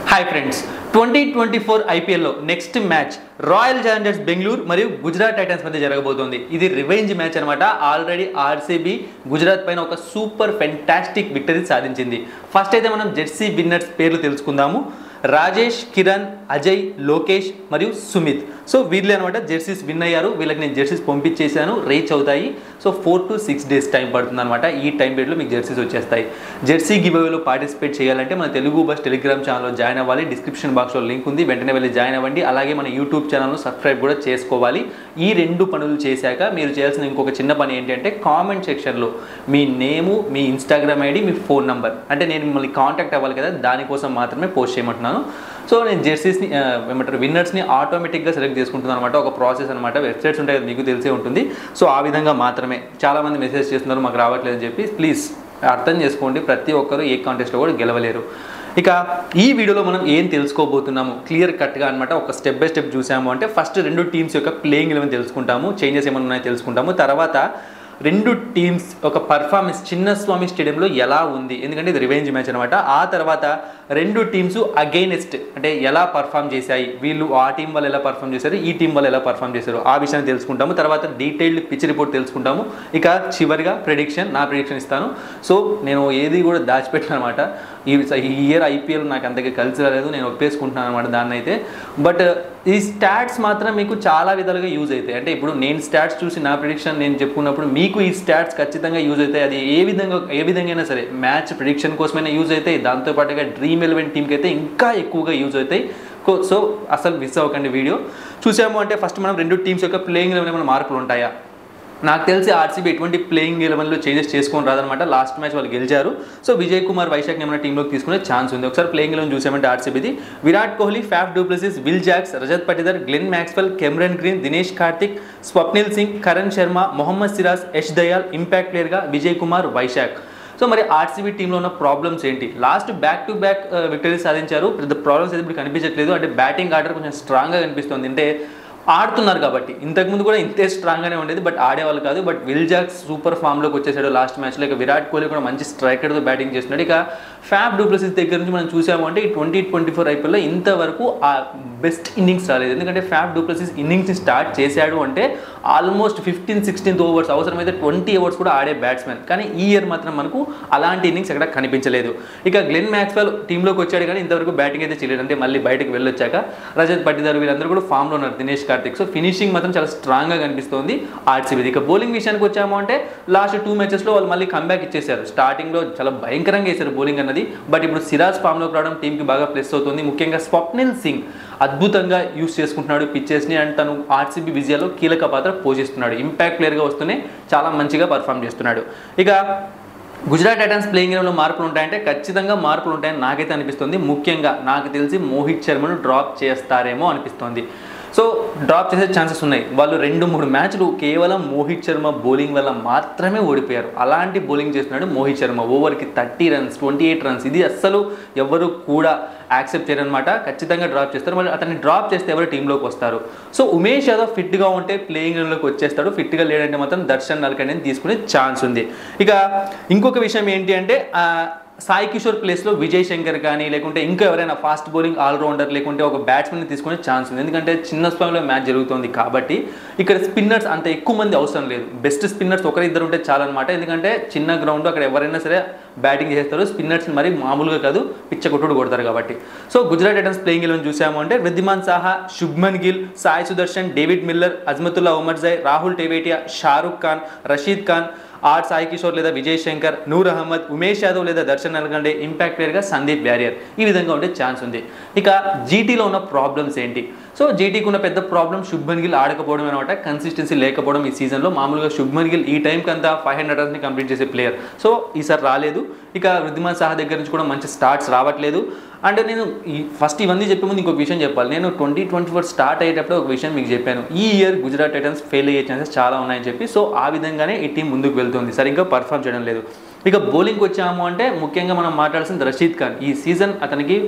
hi friends twenty twenty four ఐపీఎల్లో next match Royal Challengers Bengaluru మరియు Gujarat Titans మధ్య జరగబోతోంది ఇది రివెంజ్ మ్యాచ్ అనమాట ఆల్రెడీ ఆర్సీబీ గుజరాత్ పైన ఒక సూపర్ ఫెంటాస్టిక్ విక్టరీ సాధించింది ఫస్ట్ అయితే మనం జెర్సీ విన్నర్స్ పేర్లు తెలుసుకుందాము రాజేష్ కిరణ్ అజయ్ లోకేష్ మరియు సుమిత్ సో వీళ్ళే అనమాట జెర్సీస్ విన్ అయ్యారు వీళ్ళకి నేను జెర్సీస్ పంపించేసాను రీచ్ అవుతాయి so four to six days time పడుతుంది అనమాట ఈ టైం పీరియడ్లో మీకు జెర్సీస్ వచ్చేస్తాయి జెర్సీ గివ్ అవేలో పార్టిసిపేట్ చేయాలంటే మన తెలుగు బస్ టెలిగ్రామ్ ఛానల్లో జాయిన్ అవ్వాలి డిస్క్రిప్షన్ బాక్స్లో లింక్ ఉంది వెంటనే వెళ్ళి జాయిన్ అవ్వండి అలాగే మన యూట్యూబ్ ఛానల్ను సబ్స్క్రైబ్ కూడా చేసుకోవాలి ఈ రెండు పనులు చేశాక మీరు చేయాల్సిన ఇంకొక చిన్న పని ఏంటంటే కామెంట్ సెక్షన్లో మీ నేము మీ ఇన్స్టాగ్రామ్ ఐడి మీ ఫోన్ నంబర్ అంటే నేను మిమ్మల్ని కాంటాక్ట్ అవ్వాలి కదా దానికోసం మాత్రమే పోస్ట్ చేయమంటున్నాను సో నేను జెర్సీస్ని ఆ, ఏమంటారు విన్నర్స్ని ఆటోమేటిక్గా సెలెక్ట్ చేసుకుంటున్నాను అనమాట ఒక ప్రాసెస్ అనమాట వెబ్సైట్స్ ఉంటాయి కదా మీకు తెలిసే ఉంటుంది సో ఆ విధంగా మాత్రమే చాలామంది మెసేజ్ చేస్తున్నారు మాకు రావట్లేదని చెప్పి ప్లీజ్ అర్థం చేసుకోండి ప్రతి ఒక్కరు ఏ కాంటెస్ట్లో కూడా గెలవలేరు ఇక ఈ వీడియోలో మనం ఏం తెలుసుకోబోతున్నాము క్లియర్ కట్గా అనమాట ఒక స్టెప్ బై స్టెప్ చూసాము అంటే ఫస్ట్ రెండు టీమ్స్ యొక్క ప్లేయింగ్ ఎలెవెన్ తెలుసుకుంటాము చేంజెస్ ఏమైనా ఉన్నాయో తెలుసుకుంటాము తర్వాత రెండు టీమ్స్ ఒక పర్ఫార్మెన్స్ చిన్నస్వామి స్టేడియంలో ఎలా ఉంది ఎందుకంటే ఇది రివెంజ్ మ్యాచ్ అనమాట ఆ తర్వాత రెండు టీమ్స్ అగైనెస్ట్ అంటే ఎలా పర్ఫామ్ చేశాయి వీళ్ళు ఆ టీం వాళ్ళు ఎలా పర్ఫామ్ చేశారు ఈ టీం వాళ్ళు ఎలా పర్ఫామ్ చేశారు ఆ విషయాన్ని తెలుసుకుంటాము తర్వాత డీటెయిల్డ్ పిచ్ రిపోర్ట్ తెలుసుకుంటాము ఇక చివరిగా ప్రిడిక్షన్ నా ప్రిడిక్షన్ ఇస్తాను సో నేను ఏది కూడా దాచిపెట్టాను అనమాట ఈ ఈ ఇయర్ ఐపీఎల్ నాకు అంతగా కలిసి రాలేదు నేను ఒప్పేసుకుంటున్నాను అనమాట దాన్ని అయితే బట్ ఈ స్టాట్స్ మాత్రం మీకు చాలా విధాలుగా యూజ్ అవుతాయి అంటే ఇప్పుడు నేను స్టాట్స్ చూసి నా ప్రిడిక్షన్ నేను చెప్పుకున్నప్పుడు మీకు ఈ స్టాట్స్ ఖచ్చితంగా యూజ్ అవుతాయి అది ఏ విధంగా ఏ విధంగా అయినా సరే మ్యాచ్ ప్రిడిక్షన్ కోసమైనా యూజ్ అవుతాయి దాంతోపాటుగా డ్రీమ్ ఎలెవెన్ టీంకి అయితే ఇంకా ఎక్కువగా యూజ్ అవుతాయి కో- సో అసలు మిస్ అవ్వకండి వీడియో చూసాము అంటే ఫస్ట్ మనం రెండు టీమ్స్ యొక్క ప్లేయింగ్ లెవెన్ ఏమైనా మార్పులు ఉంటాయా నాకు తెలిసి ఆర్సీబీ ఎటువంటి ప్లేయింగ్ ఎలెవెన్లో చేంజెస్ చేసుకొని రాదనమాట లాస్ట్ మ్యాచ్ వాళ్ళు గెలిచారు సో విజయ్ కుమార్ వైశాఖ్ ఏమైనా టీంలోకి తీసుకునే ఛాన్స్ ఉంది ఒకసారి ప్లేయింగ్ ఎలెవెన్ చూసామంటే ఆర్సీబీది Virat Kohli Faf du Plessis Will Jacks Rajat Patidar Glenn Maxwell Cameron Green Dinesh Karthik Swapnil Singh Karan Sharma Mohammed Siraj Yash Dayal impact ప్లేయర్గా విజయ్ కుమార్ వైశాఖ్ సో మరి ఆర్సీబీ టీంలో ఉన్న ప్రాబ్లమ్స్ ఏంటి last back to back victory సాధించారు పెద్ద ప్రాబ్లమ్స్ అయితే ఇప్పుడు కనిపించట్లేదు అంటే బ్యాటింగ్ ఆర్డర్ కొంచెం స్ట్రాంగ్గా కనిపిస్తుంది అంటే ఆడుతున్నారు కాబట్టి ఇంతకుముందు కూడా ఇంతే స్ట్రాంగ్గానే ఉండేది బట్ ఆడేవాళ్ళు కాదు బట్ విల్ జాక్స్ సూపర్ ఫామ్లోకి వచ్చేసాడు లాస్ట్ మ్యాచ్లో ఇక విరాట్ కోహ్లీ కూడా మంచి స్ట్రైకర్తో బ్యాటింగ్ చేస్తున్నాడు ఇక ఫ్యాబ్ డూప్లసిస్ దగ్గర నుంచి మనం చూసాము అంటే ఈ ట్వంటీ ట్వంటీ ఫోర్ ఐపీఎల్లో ఇంతవరకు ఆ బెస్ట్ ఇన్నింగ్స్ రాలేదు ఎందుకంటే ఫ్యాబ్ డూప్లసిస్ ఇన్నింగ్స్ని స్టార్ట్ చేశాడు అంటే ఆల్మోస్ట్ ఫిఫ్టీన్ సిక్స్టీన్త్ ఓవర్స్ అవసరమైతే ట్వంటీ ఓవర్స్ కూడా ఆడే బ్యాట్స్మెన్ కానీ ఈ ఇయర్ మాత్రం మనకు అలాంటి ఇన్నింగ్స్ ఎక్కడ కనిపించలేదు ఇక గ్లెన్ మ్యాక్స్వెల్ టీంలోకి వచ్చాడు కానీ ఇంతవరకు బ్యాటింగ్ అయితే చేయలేదు అంటే మళ్ళీ బయటకు వెళ్ళొచ్చాక రజత్ పట్టిదారు వీళ్ళందరూ కూడా ఫామ్లో ఉన్నారు దినేష్ కార్తిక్ సో ఫినిషింగ్ మాత్రం చాలా స్ట్రాంగ్గా కనిపిస్తోంది ఆర్సీబీ ఇక బౌలింగ్ విషయానికి వచ్చాము అంటే లాస్ట్ టూ మ్యాచెస్లో వాళ్ళు మళ్ళీ కంబ్యాక్ ఇచ్చేశారు స్టార్టింగ్లో చాలా భయంకరంగా వేశారు బౌలింగ్ అన్నది బట్ ఇప్పుడు సిరాజ్ ఫామ్లోకి రావడం టీంకి బాగా ప్లస్ అవుతుంది ముఖ్యంగా స్వప్నిల్ సింగ్ అద్భుతంగా యూస్ చేసుకుంటున్నాడు పిచ్చెస్ని అండ్ తను ఆర్సీబీ విజయాల్లో కీలక పాత్ర పోషిస్తున్నాడు ఇంపాక్ట్ ప్లేయర్గా వస్తూనే చాలా మంచిగా పర్ఫామ్ చేస్తున్నాడు ఇక గుజరాత్ టైటన్స్ ప్లేయింగ్ గేమ్లో మార్పులు ఉంటాయంటే ఖచ్చితంగా మార్పులు ఉంటాయని నాకైతే అనిపిస్తుంది ముఖ్యంగా నాకు తెలిసి మోహిత్ శర్మను డ్రాప్ చేస్తారేమో అనిపిస్తుంది సో డ్రాప్ చేసే ఛాన్సెస్ ఉన్నాయి వాళ్ళు రెండు మూడు మ్యాచ్లు కేవలం మోహిత్ శర్మ బౌలింగ్ వల్ల మాత్రమే ఓడిపోయారు అలాంటి బౌలింగ్ చేస్తున్నాడు మోహిత్ శర్మ ఓవర్కి thirty runs twenty eight runs ఇది అస్సలు ఎవరు కూడా యాక్సెప్ట్ చేయరనమాట ఖచ్చితంగా డ్రాప్ చేస్తారు మరి అతన్ని డ్రాప్ చేస్తే ఎవరు టీంలోకి వస్తారు సో ఉమేష్ యాదవ్ ఫిట్గా ఉంటే ప్లేయింగ్ లోకి వచ్చేస్తాడు ఫిట్గా లేడంటే మాత్రం దర్శన్ నల్కని తీసుకునే ఛాన్స్ ఉంది ఇక ఇంకొక విషయం ఏంటి అంటే ఆ, సాయి కిషోర్ ప్లేస్లో విజయ్ శంకర్ కానీ లేకుంటే ఇంకా ఎవరైనా ఫాస్ట్ బౌలింగ్ ఆల్రౌండర్ లేకుంటే ఒక బ్యాట్స్మెన్ తీసుకునే ఛాన్స్ ఉంది ఎందుకంటే చిన్న స్థాయిలో మ్యాచ్ జరుగుతుంది కాబట్టి ఇక్కడ స్పిన్నర్స్ అంత ఎక్కువ మంది అవసరం లేదు బెస్ట్ స్పిన్నర్స్ ఒకరిద్దరు ఉంటే చాలన్నమాట ఎందుకంటే చిన్న గ్రౌండ్ అక్కడ ఎవరైనా సరే బ్యాటింగ్ చేస్తారు స్పిన్నర్స్ మరి మామూలుగా కాదు పిచ్చ కొట్టుడు కొడతారు కాబట్టి so Gujarat Titans playing eleven చూసాము అంటే Wriddhiman Saha Shubman Gill Sai Sudharsan David Miller Azmatullah Omar Jai Rahul Tewatia Shahrukh Khan Rashid Khan R Sai Kishore లేదా విజయ్ శంకర్ నూర్ అహ్మద్ ఉమేష్ యాదవ్ లేదా దర్శన్ నల్గండే ఇంపాక్ట్ ప్లేయర్గా సందీప్ బ్యారియర్ ఈ విధంగా ఉండే ఛాన్స్ ఉంది ఇక జీటీలో ఉన్న ప్రాబ్లమ్స్ ఏంటి సో జీటీకి ఉన్న పెద్ద ప్రాబ్లం శుభ్మన్ గిల్ ఆడకపోవడం అనమాట కన్సిస్టెన్సీ లేకపోవడం ఈ సీజన్లో మామూలుగా శుభ్మన్ గిల్ ఈ టైంకి అంతా ఫైవ్ హండ్రెడ్ రన్స్ని కంప్లీట్ చేసే ప్లేయర్ సో ఈసారి రాలేదు ఇక వృద్ధిమాన్ సాహా దగ్గర నుంచి కూడా మంచి స్టార్ట్స్ రావట్లేదు అంటే నేను ఈ ఫస్ట్ ఇవన్నీ చెప్పే ముందు ఇంకొక విషయం చెప్పాలి నేను ట్వంటీ ట్వంటీ ఫోర్ స్టార్ట్ అయ్యేటప్పుడు ఒక విషయం మీకు చెప్పాను ఈ ఇయర్ గుజరాత్ టైటన్స్ ఫెయిల్ అయ్యే ఛాన్సెస్ చాలా ఉన్నాయని చెప్పి సో ఆ విధంగానే ఈ టీం ముందుకు వెళ్తుంది సరిగ్గా పర్ఫామ్ చేయడం లేదు ఇక బౌలింగ్కి వచ్చాము అంటే ముఖ్యంగా మనం మాట్లాడాల్సింది రషీద్ ఖాన్ ఈ సీజన్ అతనికి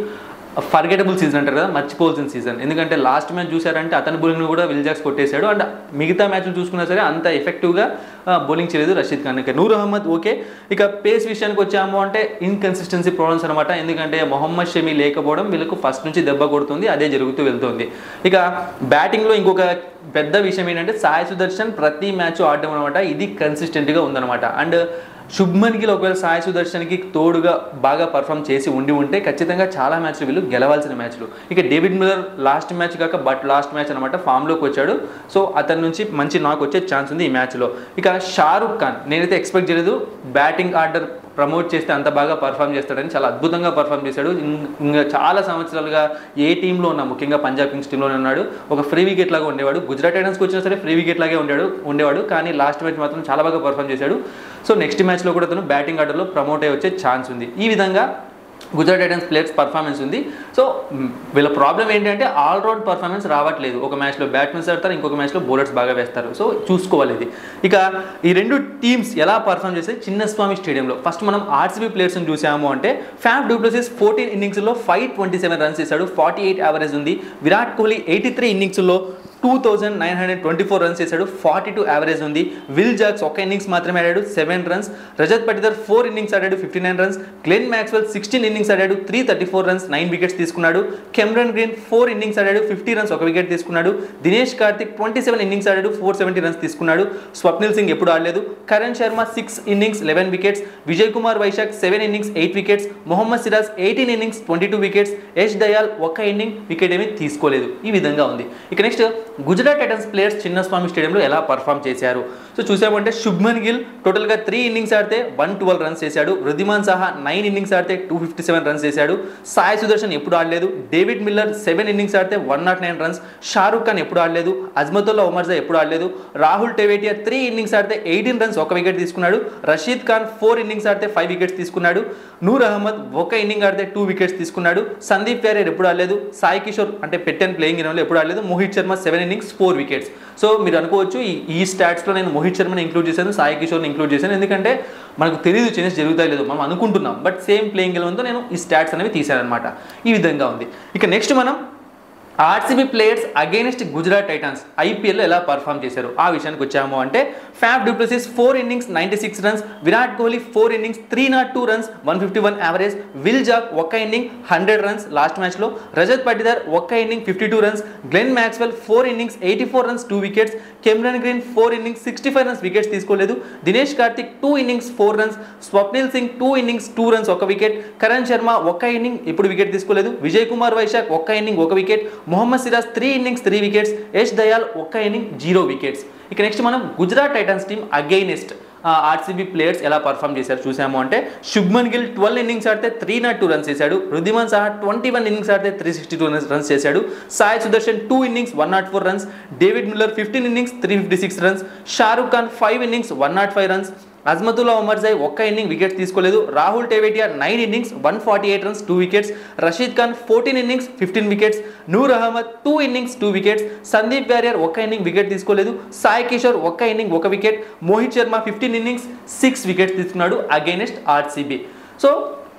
ఫర్గెటబుల్ సీజన్ అంటారు కదా మర్చిపోవాల్సిన సీజన్ ఎందుకంటే లాస్ట్ మ్యాచ్ చూసారంటే అతని బౌలింగ్ కూడా విల్ జాక్స్ కొట్టేశాడు అండ్ మిగతా మ్యాచ్లు చూసుకున్నా సరే అంత ఎఫెక్టివ్గా బౌలింగ్ చేయలేదు రషీద్ ఖాన్ ఇక నూర్ అహ్మద్ ఓకే ఇక పేస్ విషయానికి వచ్చాము అంటే ఇన్కన్సిస్టెన్సీ ప్రాబ్లమ్స్ అనమాట ఎందుకంటే మొహమ్మద్ షమీ లేకపోవడం వీళ్ళకు ఫస్ట్ నుంచి దెబ్బ కొడుతుంది అదే జరుగుతూ వెళ్తుంది ఇక బ్యాటింగ్లో ఇంకొక పెద్ద విషయం ఏంటంటే సాయి సుదర్శన్ ప్రతి మ్యాచ్ ఆడడం అనమాట ఇది కన్సిస్టెంట్గా ఉందన్నమాట అండ్ శుభ్మన్ గిల్ ఒకవేళ సాయి సుదర్శన్కి తోడుగా బాగా పర్ఫామ్ చేసి ఉండి ఉంటే ఖచ్చితంగా చాలా మ్యాచ్లు వీళ్ళు గెలవాల్సిన మ్యాచ్లు ఇక డేవిడ్ మిల్లర్ లాస్ట్ మ్యాచ్ కాక బట్ లాస్ట్ మ్యాచ్ అనమాట ఫామ్లోకి వచ్చాడు సో అతని నుంచి మంచి నాకు వచ్చే ఛాన్స్ ఉంది ఈ మ్యాచ్లో ఇక షారుఖ్ ఖాన్ నేనైతే ఎక్స్పెక్ట్ చేయలేదు బ్యాటింగ్ ఆర్డర్ ప్రమోట్ చేస్తే అంత బాగా పర్ఫామ్ చేస్తాడని చాలా అద్భుతంగా పర్ఫామ్ చేశాడు ఇం- ఇంకా చాలా సంవత్సరాలుగా ఏ టీంలో ఉన్నా ముఖ్యంగా పంజాబ్ కింగ్స్ టీంలోనే ఉన్నాడు ఒక ఫ్రీ వికెట్ లాగా ఉండేవాడు గుజరాత్ టైటన్స్కి వచ్చినా సరే ఫ్రీ వికెట్ లాగే ఉండేవాడు ఉండేవాడు కానీ లాస్ట్ మ్యాచ్ మాత్రం చాలా బాగా పర్ఫామ్ చేశాడు సో నెక్స్ట్ మ్యాచ్లో కూడా అతను బ్యాటింగ్ ఆర్డర్లో ప్రమోట్ అయ్యి వచ్చే ఛాన్స్ ఉంది ఈ విధంగా గుజరాత్ టైటన్స్ ప్లేయర్స్ పర్ఫార్మెన్స్ ఉంది సో మ్, వీళ్ళ ప్రాబ్లం ఏంటంటే ఆల్ రౌండ్ పర్ఫార్మెన్స్ రావట్లేదు ఒక మ్యాచ్లో బ్యాట్మెన్స్ ఆడతారు ఇంకొక మ్యాచ్లో బౌలర్స్ బాగా వేస్తారు సో చూసుకోవాలి ఇది ఇక ఈ రెండు టీమ్స్ ఎలా పర్ఫామ్ చేస్తే చిన్నస్వామి స్టేడియంలో ఫస్ట్ మనం ఆర్సీబీ ప్లేయర్స్ని చూసాము అంటే ఫ్యాఫ్ డూప్లసిస్ ఫోర్టీన్ ఇన్నింగ్స్లో ఫైవ్ ట్వంటీ సెవెన్ రన్స్ చేశాడు ఫార్టీ ఎయిట్ యావరేజ్ ఉంది విరాట్ కోహ్లీ ఎయిటీ త్రీ ఇన్నింగ్స్లో two thousand nine hundred twenty four runs చేశాడు ఫార్టీ టూ యావరేజ్ ఉంది విల్ జాక్స్ ఒక ఇన్నింగ్స్ మాత్రమే ఆడాడు seven runs Rajat Patidar four innings ఆడాడు fifty nine runs Glenn Maxwell sixteen innings ఆడాడు three thirty four runs nine wickets తీసుకున్నాడు Cameron Green four innings ఆడాడు fifty runs ఒక వికెట్ తీసుకున్నాడు Dinesh Karthik twenty seven innings ఆడాడు ఫోర్ సెవెంటీ రన్స్ తీసుకున్నాడు స్వప్నిల్ సింగ్ ఎప్పుడు ఆడలేదు Karan Sharma six innings eleven wickets Vijay Kumar Vyshak seven innings eight wickets Mohammed Siraj eighteen innings twenty two wickets Yash Dayal ఒక inning wicket ఏమీ తీసుకోలేదు ఈ విధంగా ఉంది ఇక next Gujarat Titans players Chinnaswamy స్టేడియంలో ఎలా పర్ఫామ్ చేశారు సో చూసామంటే శుభ్మన్ గిల్ టోటల్గా త్రీ ఇన్నింగ్స్ ఆడితే వన్ ట్వెల్వ్ రన్స్ చేశాడు రుదిమాన్ సహా నైన్ ఇన్నింగ్స్ ఆడితే టూ ఫిఫ్టీ సెవెన్ రన్స్ చేశాడు సాయి సుదర్శన్ ఎప్పుడు ఆడలేదు డేవిడ్ మిల్లర్ సెవెన్ ఇన్నింగ్స్ ఆడితే one not nine runs Shahrukh Khan ఎప్పుడు ఆడలేదు అజ్మతుల్లా ఉమర్జా ఎప్పుడు ఆడలేదు రాహుల్ టెవేటియా త్రీ ఇన్నింగ్స్ ఆడితే ఎయిటీన్ రన్స్ ఒక వికెట్ తీసుకున్నాడు రషీద్ ఖాన్ ఫోర్ ఇన్నింగ్స్ ఆడితే ఫైవ్ వికెట్స్ తీసుకున్నాడు నూర్ అహ్మద్ ఒక ఇన్నింగ్ ఆడితే టూ వికెట్స్ తీసుకున్నాడు సందీప్ ప్యారియర్ ఎప్పుడు ఆడలేదు సాయి కిషోర్ అంటే పెట్టెన్ ప్లేయింగ్ ఇరవైలో ఎప్పుడు ఆడలేదు Mohit Sharma seven innings four wickets so మీరు అనుకోవచ్చు ఈ ఈ స్టాట్స్లో నేను మోహిత్ శర్మని ఇంక్లూడ్ చేశాను సాయి కిషోర్ని ఇంక్లూడ్ చేశాను ఎందుకంటే మనకు తెలియదు చేంజెస్ జరుగుతాయి లేదు మనం అనుకుంటున్నాం బట్ సేమ్ ప్లేయింగ్ ఎలవన్తో నేను ఈ స్టాట్స్ అనేవి తీశాను అనమాట ఈ విధంగా ఉంది ఇక నెక్స్ట్ మనం RCB players against Gujarat Titans ఐపీఎల్లో ఎలా పర్ఫామ్ చేశారు ఆ విషయానికి వచ్చాము అంటే Faf du Plessis four innings ninety six runs Virat Kohli four innings three not two runs one fifty one average Will Jack ఒక్క ఇన్నింగ్ హండ్రెడ్ రన్స్ లాస్ట్ మ్యాచ్లో రజత్ పటిదార్ ఒక్క inning fifty two runs Glenn Maxwell four innings eighty four runs two wickets Cameron Green four innings sixty five runs wickets తీసుకోలేదు Dinesh Karthik two innings four runs Swapnil Singh two innings two runs ఒక wicket Karan Sharma ఒక్క inning ఇప్పుడు wicket తీసుకోలేదు విజయ్ కుమార్ వైశాఖ్ ఒక్క inning ఒక wicket Mohammed Siraj three innings three wickets Yash Dayal ఒక్క inning zero wickets ఇక next మనం Gujarat Titans team against RCB players ఎలా పర్ఫామ్ చేశారు చూసాము అంటే శుభ్మన్ గిల్ ట్వెల్వ్ ఇన్నింగ్స్ ఆడితే త్రీ నాట్ టూ రన్స్ చేశాడు Wriddhiman Saha twenty one innings ఆడితే త్రీ సిక్స్టీ టూ రన్స్ చేశాడు Sai Sudharsan two innings one not four runs David Miller fifteen innings three fifty six runs Shahrukh Khan five innings one not five runs Azmatullah Omarzai ఒక్క inning wicket తీసుకోలేదు Rahul Tewatia nine innings one forty eight runs two wickets Rashid Khan fourteen innings fifteen wickets Noor Ahmad two innings two wickets Sandeep Warrier ఒక్క inning wicket తీసుకోలేదు సాయి కిషోర్ ఒక్క inning ఒక wicket Mohit Sharma fifteen innings six wickets తీసుకున్నాడు against RCB so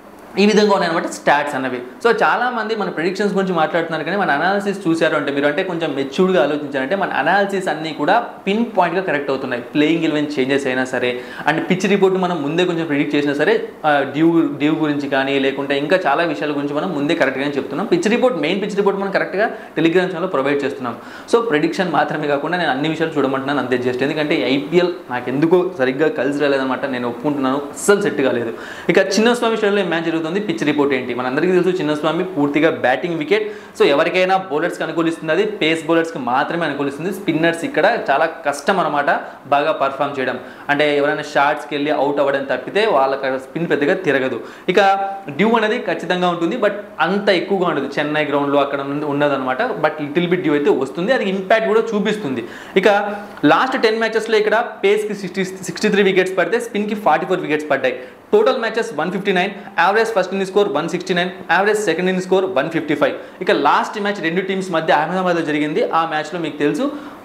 ఈ విధంగా ఉన్నాయన్నమాట స్టాట్స్ అన్నవి సో చాలా మంది మన ప్రిడిక్షన్స్ గురించి మాట్లాడుతున్నారు కానీ మన అనాలిసిస్ చూశారు అంటే మీరు అంటే కొంచెం మెచ్యూర్డ్గా ఆలోచించారంటే మన అనాలిసిస్ అన్నీ కూడా పిన్ పాయింట్గా కరెక్ట్ అవుతున్నాయి ప్లేయింగ్ ఎలెవెన్ చేంజెస్ అయినా సరే అండ్ పిచ్ రిపోర్ట్ మనం ముందే కొంచెం ప్రిడిక్ట్ చేసినా సరే డ్యూ డ్యూ గురించి కానీ లేకుంటే ఇంకా చాలా విషయాల గురించి మనం ముందే కరెక్ట్గానే చెప్తున్నాం pitch report main pitch report మనం కరెక్ట్గా టెలిగ్రామ్ ఛానల్లో ప్రొవైడ్ చేస్తున్నాం సో ప్రిడిక్షన్ మాత్రమే కాకుండా నేను అన్ని విషయాలు చూడమంటున్నాను అంతే జస్ట్ ఎందుకంటే ఐపీఎల్ నాకు ఎందుకో సరిగ్గా కలిసి రాలేదన్నమాట నేను ఒప్పుకుంటున్నాను అస్సలు సెట్ కాలేదు ఇక చిన్నస్వామి స్టేడియంలో మ్యాచ్ జరుగుతుంది పిచ్ రిపోర్ట్ ఏంటి మనందరికీ తెలుసు చిన్నస్వామి పూర్తిగా బ్యాటింగ్ వికెట్ సో ఎవరికైనా బౌలర్స్కి అనుకూలిస్తుంది అది పేస్ బౌలర్స్కి మాత్రమే అనుకూలిస్తుంది స్పిన్నర్స్ ఇక్కడ చాలా కష్టం అనమాట బాగా పర్ఫామ్ చేయడం అంటే ఎవరైనా షార్ట్స్కి వెళ్ళి అవుట్ అవ్వడం తప్పితే వాళ్ళకి స్పిన్ పెద్దగా తిరగదు ఇక డ్యూ అనేది ఖచ్చితంగా ఉంటుంది బట్ అంత ఎక్కువగా ఉండదు చెన్నై గ్రౌండ్లో అక్కడ ఉన్నదన్నమాట బట్ లిటిల్ బిట్ డ్యూ అయితే వస్తుంది అది ఇంపాక్ట్ కూడా చూపిస్తుంది ఇక లాస్ట్ టెన్ మ్యాచెస్లో ఇక్కడ పేస్కి సిక్స్టీ సిక్స్టీ త్రీ వికెట్స్ పడితే స్పిన్కి ఫార్టీ ఫోర్ వికెట్స్ పడ్డాయి total matches one fifty nine average first inning score one sixty nine average second inning score one fifty five ఇక లాస్ట్ మ్యాచ్ రెండు టీమ్స్ మధ్య అహ్మదాబాద్లో జరిగింది ఆ మ్యాచ్లో మీకు తెలుసు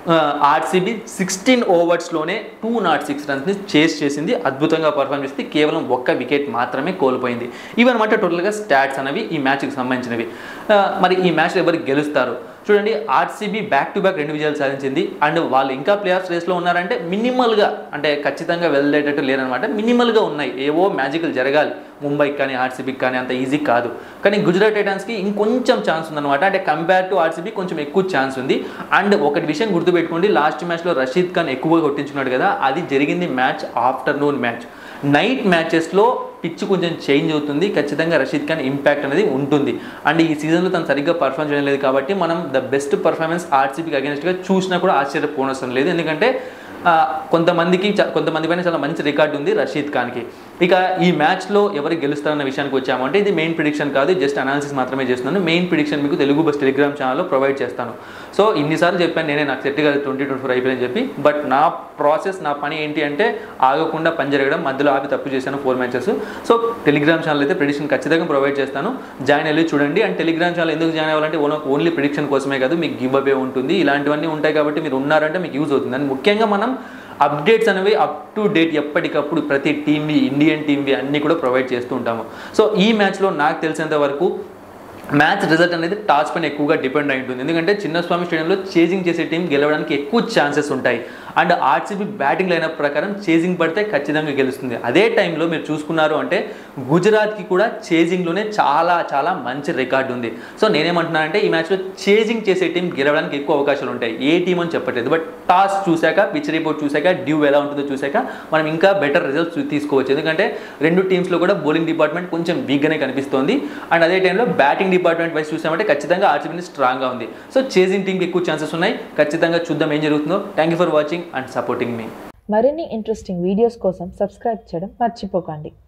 ఆర్సీబీ సిక్స్టీన్ ఓవర్స్లోనే టూ నాట్ సిక్స్ రన్స్ని చేస్ చేసింది అద్భుతంగా పర్ఫామ్ చేసి కేవలం ఒక్క వికెట్ మాత్రమే కోల్పోయింది ఇవన్నమాట టోటల్గా స్టాట్స్ అనేవి ఈ మ్యాచ్కి సంబంధించినవి ఆ, మరి ఈ మ్యాచ్లో ఎవరు గెలుస్తారు చూడండి ఆర్సీబీ బ్యాక్ టు బ్యాక్ రెండు విజయాలు సాధించింది అండ్ వాళ్ళు ఇంకా ప్లేయర్స్ రేస్లో ఉన్నారంటే మినిమల్గా అంటే ఖచ్చితంగా వెళ్ళేటట్టు లేరనమాట మినిమల్గా ఉన్నాయి ఏవో మ్యాజికల్ జరగాలి ముంబైకి కానీ ఆర్సీబీకి కానీ అంత ఈజీ కాదు కానీ గుజరాత్ టైటాన్స్కి ఇంకొంచెం ఛాన్స్ ఉందన్నమాట అంటే కంపేర్ టు ఆర్సీబీ కొంచెం ఎక్కువ ఛాన్స్ ఉంది అండ్ ఒకటి విషయం గుర్తుపెట్టుకోండి లాస్ట్ మ్యాచ్లో రషీద్ ఖాన్ ఎక్కువగా కొట్టించుకున్నాడు కదా అది జరిగింది మ్యాచ్ ఆఫ్టర్నూన్ మ్యాచ్ నైట్ మ్యాచెస్లో పిచ్ కొంచెం చేంజ్ అవుతుంది ఖచ్చితంగా రషీద్ ఖాన్ ఇంపాక్ట్ అనేది ఉంటుంది అండ్ ఈ సీజన్లో తను సరిగ్గా పర్ఫామ్ చేయడం లేదు కాబట్టి మనం ద బెస్ట్ పర్ఫార్మెన్స్ ఆర్సీబీకి అగేన్స్ట్గా చూసినా కూడా ఆశ్చర్యపోనవసరం లేదు ఎందుకంటే ఆ, కొంతమందికి చ- కొంతమంది పైన చాలా మంచి రికార్డు ఉంది రషీద్ ఖాన్కి ఇక ఈ మ్యాచ్లో ఎవరు గెలుస్తారన్న విషయానికి వచ్చామంటే ఇది మెయిన్ ప్రిడిక్షన్ కాదు జస్ట్ అనాలిసిస్ మాత్రమే చేస్తున్నాను మెయిన్ ప్రిడిక్షన్ మీకు తెలుగు బస్ టెలిగ్రామ్ ఛానల్లో ప్రొవైడ్ చేస్తాను సో ఇన్నిసార్లు చెప్పాను నేనే నాకు సెట్ కాదు ట్వంటీ ట్వంటీ ఫోర్ అయిపోయిందని చెప్పి బట్ నా ప్రాసెస్ నా పని ఏంటి అంటే ఆగకుండా పని జరగడం మధ్యలో ఆపి తప్పు చేశాను four matches so Telegram channel అయితే ప్రిడిక్షన్ ఖచ్చితంగా ప్రొవైడ్ చేస్తాను జాయిన్ వెళ్ళి చూడండి అండ్ టెలిగ్రామ్ ఛానల్ ఎందుకు జాయిన్ అవ్వాలంటే ఓన్లీ ప్రిడిక్షన్ కోసమే కాదు మీకు గివ్ అవే ఉంటుంది ఇలాంటివన్నీ ఉంటాయి కాబట్టి మీరు ఉన్నారంటే మీకు యూజ్ అవుతుంది అండ్ ముఖ్యంగా మనం అప్డేట్స్ అనేవి అప్ టు డేట్ ఎప్పటికప్పుడు ప్రతి టీమ్వి ఇండియన్ టీమ్వి అన్నీ కూడా ప్రొవైడ్ చేస్తూ ఉంటాము సో ఈ మ్యాచ్లో నాకు తెలిసినంత వరకు మ్యాచ్ రిజల్ట్ అనేది టాస్ పైన ఎక్కువగా డిపెండ్ అయి ఉంటుంది ఎందుకంటే చిన్నస్వామి స్టేడియంలో చేజింగ్ చేసే టీం గెలవడానికి ఎక్కువ ఛాన్సెస్ ఉంటాయి అండ్ ఆర్సీబీ బ్యాటింగ్ లైనప్ ప్రకారం చేజింగ్ పడితే ఖచ్చితంగా గెలుస్తుంది అదే టైంలో మీరు చూసుకున్నారు అంటే గుజరాత్కి కూడా చేజింగ్లోనే చాలా చాలా మంచి రికార్డు ఉంది సో నేనేమంటున్నానంటే ఈ మ్యాచ్లో చేజింగ్ చేసే టీం గెలవడానికి ఎక్కువ అవకాశాలు ఉంటాయి ఏ టీం అని చెప్పట్లేదు బట్ టాస్ చూశాక పిచ్ రిపోర్ట్ చూశాక డ్యూ ఎలా ఉంటుందో చూశాక మనం ఇంకా బెటర్ రిజల్ట్స్ తీసుకోవచ్చు ఎందుకంటే రెండు టీమ్స్లో కూడా బౌలింగ్ డిపార్ట్మెంట్ కొంచెం వీక్గానే కనిపిస్తోంది అండ్ అదే టైంలో బ్యాటింగ్ డిపార్ట్మెంట్ వైస్ చూసామంటే ఖచ్చితంగా ఆర్సీబీ స్ట్రాంగ్గా ఉంది సో చేజింగ్ టీంకి ఎక్కువ ఛాన్సెస్ ఉన్నాయి ఖచ్చితంగా చూద్దాం ఏం జరుగుతుందో thank you for watching and supporting మీ మరిన్ని ఇంట్రెస్టింగ్ వీడియోస్ కోసం సబ్స్క్రైబ్ చేయడం మర్చిపోకండి